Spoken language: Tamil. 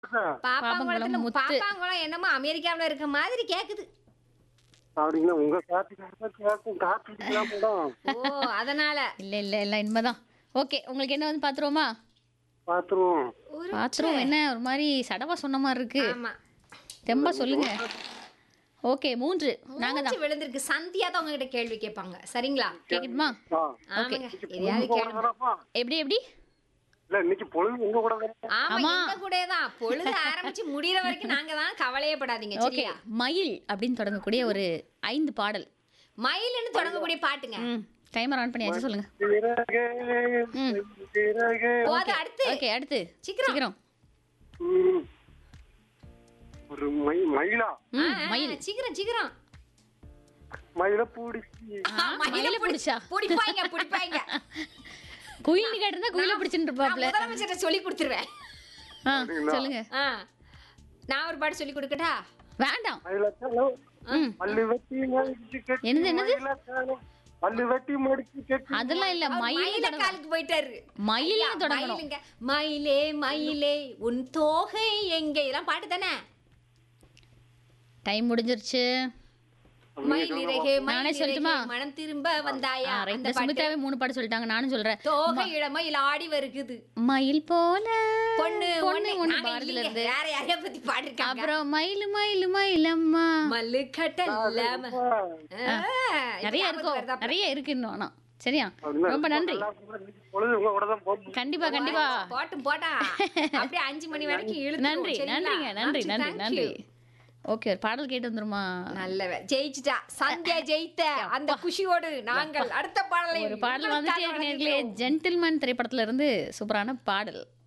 பாப்பாங்குளத்துல முத்து. பாப்பாங்குளம் என்னமோ அமெரிக்காவுல இருக்க மாதிரி கேக்குது அப்படிங்களா உங்க காத்துக்காக கேட்கும் காத்துக்கலாம் மேடம் ஓ அதனால இல்ல இல்ல இல்ல இனிமேதான் ஓகே உங்களுக்கு என்ன வந்து பாத்துருவோமா பாத்துருவோம் ஒரு பாத்துருவோம் என்ன ஒரு மாதிரி சடவா சொன்ன மாதிரி இருக்கு ஆமா தெம்பா சொல்லுங்க ஓகே மூன்று நாங்க தான் மூச்சு விழுந்திருக்கு சந்தியா தான் உங்ககிட்ட கேள்வி கேட்பாங்க சரிங்களா கேக்குதுமா ஆ. ஆமாங்க எதையாவது உங்க கூட கேளுங்க தானப்பா? எப்படி எப்படி இல்ல இன்னைக்கு பொழுது உங்க கூட தானே? ஆமா ஆமா. எங்க கூட தான் பொழுது ஆரம்பிச்சு முடியற வரைக்கும் நாங்க தான் கவலையே படாதீங்க ஓகே சரியா மயில் அப்படின்னு தொடங்கக்கூடிய ஒரு ஐந்து பாடல் மயில்னு தொடங்கக்கூடிய பாட்டுங்க ம் டைமர் ஆன் பண்ணியாச்சு சொல்லுங்க சிறகே, சிறகே. போது அடுத்து ஓகே அடுத்து சீக்கிரம். சீக்கிரம் ம். ஒரு மை மயிலா ம் ஆ, மயில் சீக்கிரம் சீக்கிரம் மயில பூடிச்சு ஆ, மயில பிடிச்சா பிடிப்பாங்க பிடிப்பாங்க குயில் கேட்டிருந்தா குயில பிடிச்சிட்டு நான் இருப்பாப்ல முதலமைச்சர்ட்ட சொல்லி கொடுத்துருவேன் ஆ சொல்லுங்க ஆ நான் ஒரு பாட்டு சொல்லி கொடுக்கட்டா வேண்டாம் மயிலத்தாலும் ம் பல்லு வெட்டி மடிச்சு கட்டி என்னது, என்னது? மயிலத்தாலும் பல்லு வெட்டி மடிச்சு கட்டி அதெல்லாம் இல்ல அவர் மயில் மயில காலுக்கு போயிட்டாரு மயில்னு ஐயா, தொடங்கணும் மயிலுங்க. மயிலே மயிலே உன் தோகை எங்க இதெல்லாம் பாட்டு தானே டைம் முடிஞ்சிருச்சு மயில் இறகு நானே மயில் சொல்லட்டுமா? இறகு, மனம் திரும்ப வந்தாயா ரைட் அந்த இந்த பாட்டு சுமிதாவே மூணு பாட்டு சொல்லிட்டாங்க நானும் சொல்றேன் தோகை இளமயில் ஆடி வருகுது மயில் போல பொண்ணு பொண்ணு ஒண்ணு ஒண்ணு நாங்க பாரதியில இல்லைங்க. இருந்து வேற யாரைய பத்தி பாடிருக்காங்க அப்புறம் மயிலு மயிலு மயிலம்மா மல்லு கட்டல் இல்லாம ஆ, இப்ப நிறைய ஞாபகத்துக்கு இருக்கும் வருதா? நிறைய இருக்கு இன்னும் ஆனா சரியா அப்படின்னா ரொம்ப நன்றி இன்னைக்கு பொழுது உங்க கூட தான் போகும் கண்டிப்பா கண்டிப்பா போட்டும் போட்டா அப்படியே அஞ்சு மணி வரைக்கும் இழுத்து நன்றி நன்றிங்க நன்றி நன்றி நன்றி ஓகே ஒரு பாடல் கேட்டு வந்துருமா நல்ல வே- ஜெயிச்சிட்டா சந்தியா ஜெயித்த அந்த குஷியோடு நாங்கள் அடுத்த பாடலை ஒரு பாடல் உங்களுக்காக வந்துட்டே இருக்கு நேர்களே வழங்குகிறோம். ஜென்டில்மேன் திரைப்படத்துல இருந்து சூப்பரான பாடல்